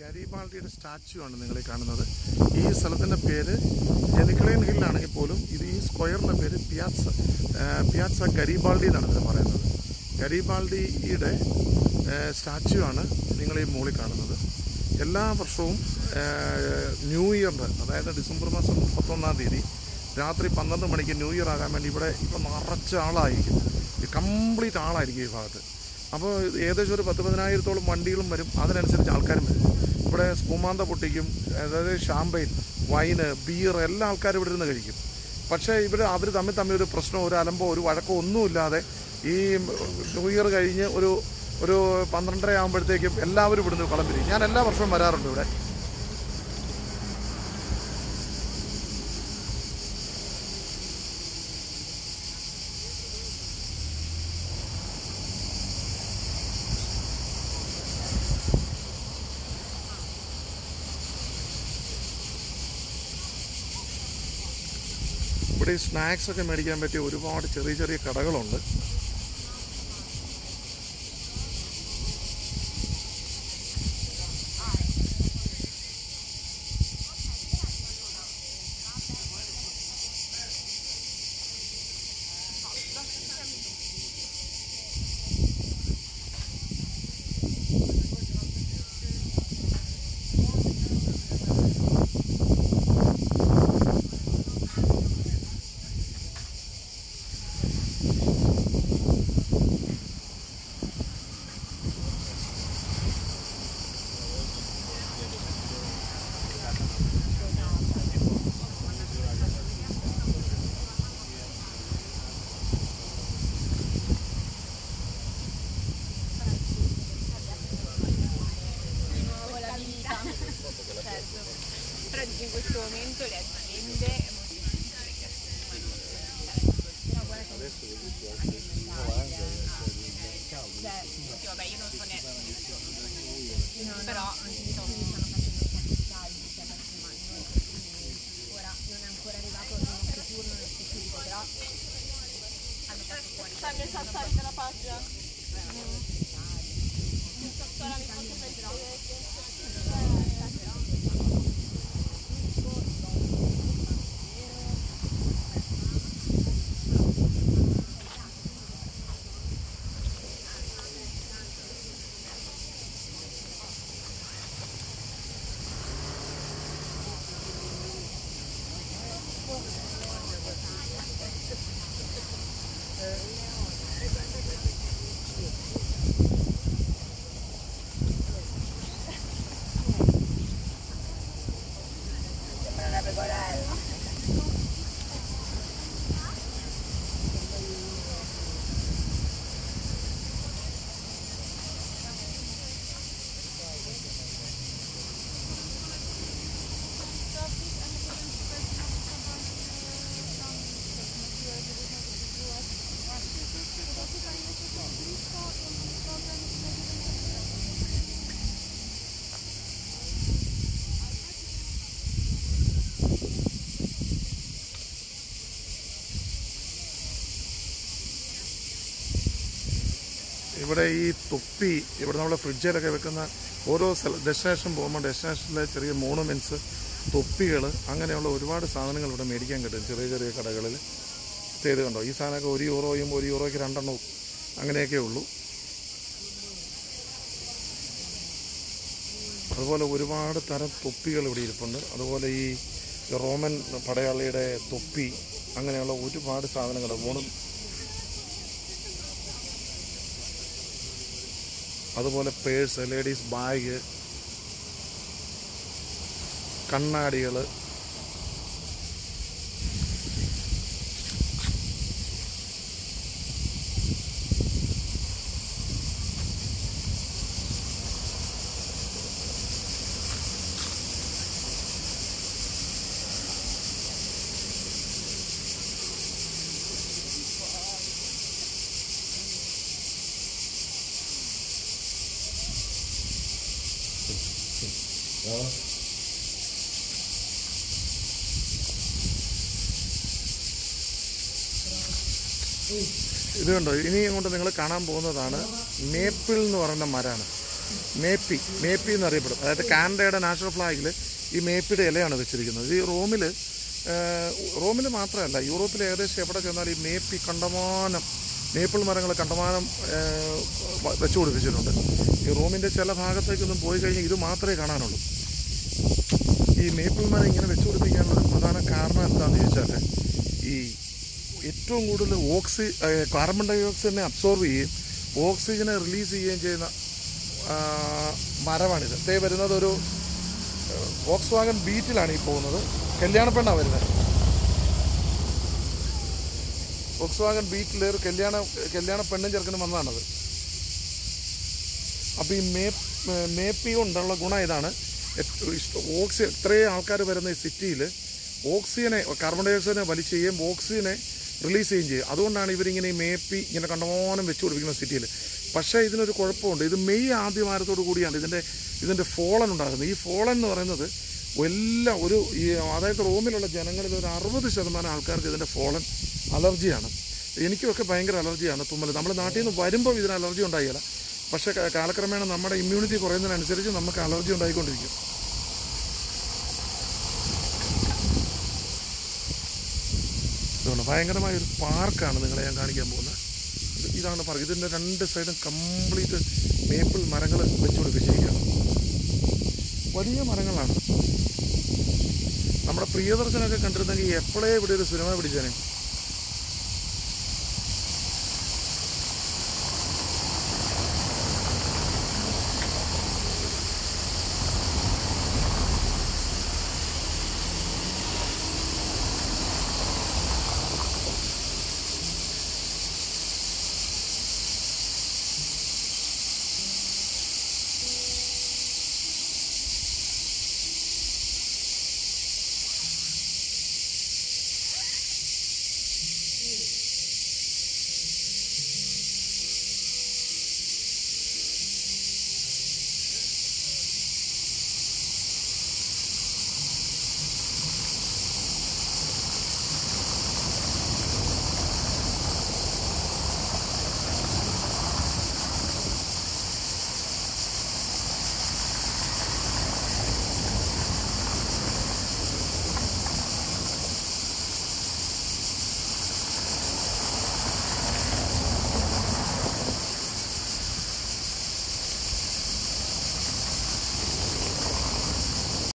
ഗരിബാൾഡിയുടെ statue ആണ് നിങ്ങൾ ഈ കാണുന്നത് ഈ സ്ഥലത്തിൻ്റെ പേര് ജനിക്കളൈൻ ഹില്ലാണെങ്കിൽ പോലും ഇത് ഈ സ്ക്വയറിൻ്റെ പേര് പിയാസ പിയാസ ഗരിബാൾഡി എന്നാണ് ഇതിന് പറയുന്നത് ഗരിബാൾഡിയുടെ സ്റ്റാച്ചു ആണ് നിങ്ങൾ ഈ മുകളിൽ കാണുന്നത് എല്ലാ വർഷവും ഏഹ്, ന്യൂ ഇയറിൻ്റെ അതായത് ഡിസംബർ മാസം മുപ്പത്തൊന്നാം തീയതി രാത്രി പന്ത്രണ്ട് മണിക്ക് ന്യൂ ഇയർ ആകാൻ വേണ്ടി ഇവിടെ ഇപ്പം നിറച്ച ആളായിരിക്കും കംപ്ലീറ്റ് ആളായിരിക്കും ഈ ഭാഗത്ത് അപ്പോൾ ഏകദേശം ഒരു പത്ത് പതിനായിരത്തോളം വണ്ടികളും വരും അതിനനുസരിച്ച് ആൾക്കാരും വരും ഇവിടെ സ്പൂമാന്ത പൊട്ടിക്കും അതായത് ഷാമ്പയിൻ വൈന് ബിയർ എല്ലാ ആൾക്കാരും ഇവിടെ ഇരുന്ന് കഴിക്കും പക്ഷേ ഇവർ അവർ തമ്മിൽ തമ്മിൽ ഒരു പ്രശ്നമോ ഒരു അലമ്പോ ഒരു വഴക്കോ ഒന്നുമില്ലാതെ ഈ ന്യൂ ഇയർ കഴിഞ്ഞ് ഒരു ഒരു പന്ത്രണ്ടര ആകുമ്പോഴത്തേക്കും എല്ലാവരും ഇവിടുന്ന് കളം പിരിയും ഞാൻ എല്ലാ വർഷവും വരാറുണ്ട് ഇവിടെ ഇവിടെ ഈ സ്നാക്സ് ഒക്കെ മേടിക്കാൻ പറ്റിയ ഒരുപാട് ചെറിയ ചെറിയ കടകളുണ്ട് nuovo la vita. certo. Però dico in questo momento le aziende è molto difficile che Cioè, sì, vabbè, io non so ne... Però insomma, ora non è ancora arrivato il nostro turno nel specifico, però hanno fatto fuori. Stanno saltare dalla pagina. Ora mi faccio pensare ഇവിടെ ഈ തൊപ്പി ഇവിടെ നമ്മൾ ഫ്രിഡ്ജിലൊക്കെ വെക്കുന്ന ഓരോ സ്ഥല destination പോകുമ്പോൾ ഡെസ്റ്റിനേഷനിലെ ചെറിയ മോണുമെൻറ്റ്സ് തൊപ്പികൾ അങ്ങനെയുള്ള ഒരുപാട് സാധനങ്ങൾ ഇവിടെ മേടിക്കാൻ കിട്ടും ചെറിയ ചെറിയ കടകളിൽ ചെയ്ത് കണ്ടോ ഈ സാധനമൊക്കെ ഒരു യൂറോയും ഒരു യൂറോയ്ക്ക് രണ്ടെണ്ണവും അങ്ങനെയൊക്കെ ഉള്ളൂ അതുപോലെ ഒരുപാട് തരം തൊപ്പികൾ ഇവിടെ ഇരിപ്പുണ്ട് അതുപോലെ ഈ റോമൻ പടയാളിയുടെ തൊപ്പി അങ്ങനെയുള്ള ഒരുപാട് സാധനങ്ങൾ മോണും അതുപോലെ പേഴ്സ് ലേഡീസ് ബാഗ് കണ്ണാടികൾ ഇത് കണ്ടോ ഇനി അങ്ങോട്ട് നിങ്ങൾ കാണാൻ പോകുന്നതാണ് മേപ്പിൾ എന്ന് പറയുന്ന മരമാണ് മേപ്പി മേപ്പി എന്നറിയപ്പെടും അതായത് കാനഡയുടെ നാഷണൽ ഫ്ലാഗിൽ ഈ മേപ്പിയുടെ ഇലയാണ് വെച്ചിരിക്കുന്നത് ഈ റോമിൽ റോമിൽ മാത്രമല്ല യൂറോപ്പിൽ ഏകദേശം എവിടെ ചെന്നാലും ഈ മേപ്പി കണ്ടമാനം മേപ്പിൾ മരങ്ങൾ കണ്ടമാനം ഏഹ്, വ- വെച്ചു പിടിപ്പിച്ചിട്ടുണ്ട് ഈ റോമിൻ്റെ ചില ഭാഗത്തേക്കൊന്നും പോയി കഴിഞ്ഞാൽ ഇത് മാത്രമേ കാണാനുള്ളൂ ഈ മേപ്പിൾ മരം ഇങ്ങനെ വെച്ചു പിടിപ്പിക്കാനുള്ള ഒരു പ്രധാന കാരണം എന്താണെന്ന് ചോദിച്ചാൽ ഈ ഏറ്റവും കൂടുതൽ ഓക്സി ഏഹ്, കാർബൺ ഡൈ ഓക്സൈഡിനെ അബ്സോർവ് ചെയ്യുകയും ഓക്സിജനെ റിലീസ് ചെയ്യുകയും ചെയ്യുന്ന ആ, മരമാണിത് തേ വരുന്നത് ഒരു വോക്സ് വാഗൻ ബീറ്റിലാണ് ഈ പോകുന്നത് കല്യാണ പെണ്ണാണ് വരുന്നത് വോക്സ് വാഗൻ ബീറ്റിൽ ഒരു കല്യാണ കല്യാണ പെണ്ണും ചെറുക്കനും വന്നതാണത് അപ്പോൾ ഈ മേ മേപ്പി കൊണ്ടുള്ള ഗുണം ഇതാണ് ഏറ്റവും ഇഷ്ടം ഓക്സി ഇത്രയും ആൾക്കാർ വരുന്ന ഈ സിറ്റിയിൽ ഓക്സിജനെ കാർബൺ ഡൈ ഓക്സൈഡിനെ വലിച്ചുകയും ഓക്സിജനെ റിലീസ് ചെയ്യുകയും ചെയ്യും അതുകൊണ്ടാണ് ഇവരിങ്ങനെ ഈ മേപ്പി ഇങ്ങനെ കണ്ടമാനം വെച്ച് കൊടുക്കുന്ന സിറ്റിയിൽ പക്ഷേ ഇതിനൊരു കുഴപ്പമുണ്ട് ഇത് മെയ് ആദ്യവാരത്തോടു കൂടിയാണ് ഇതിൻ്റെ ഇതിൻ്റെ ഫോളൻ ഉണ്ടാകുന്നത് ഈ ഫോളൻ എന്ന് പറയുന്നത് എല്ലാം ഒരു ഈ അതായത് റോമിലുള്ള ജനങ്ങളിൽ ഒരു അറുപത് ശതമാനം ആൾക്കാർക്ക് ഇതിൻ്റെ ഫോളൻ അലർജിയാണ് എനിക്കുമൊക്കെ ഭയങ്കര അലർജിയാണ് തുമ്മൽ നമ്മൾ നാട്ടിൽ നിന്ന് വരുമ്പോൾ ഇതിന് അലർജി ഉണ്ടായില്ല പക്ഷേ ക- കാലക്രമേണ നമ്മുടെ ഇമ്മ്യൂണിറ്റി കുറയുന്നതിനനുസരിച്ച് നമുക്ക് അലർജി ഉണ്ടായിക്കൊണ്ടിരിക്കും ഇതുകൊണ്ട് ഭയങ്കരമായ ഒരു പാർക്കാണ് നിങ്ങളെ ഞാൻ കാണിക്കാൻ പോകുന്നത് ഇത് ഇതാണ് പാർക്ക് ഇതിൻ്റെ രണ്ട് സൈഡും കംപ്ലീറ്റ് മേപ്പിൾ മരങ്ങൾ വെച്ചുപിടിപ്പിച്ചിരിക്കുകയാണ് വലിയ മരങ്ങളാണ് നമ്മുടെ പ്രിയദർശനൊക്കെ കണ്ടിരുന്നെങ്കിൽ എപ്പോഴേ ഇവിടെ ഒരു സിനിമ പിടിച്ചേനെ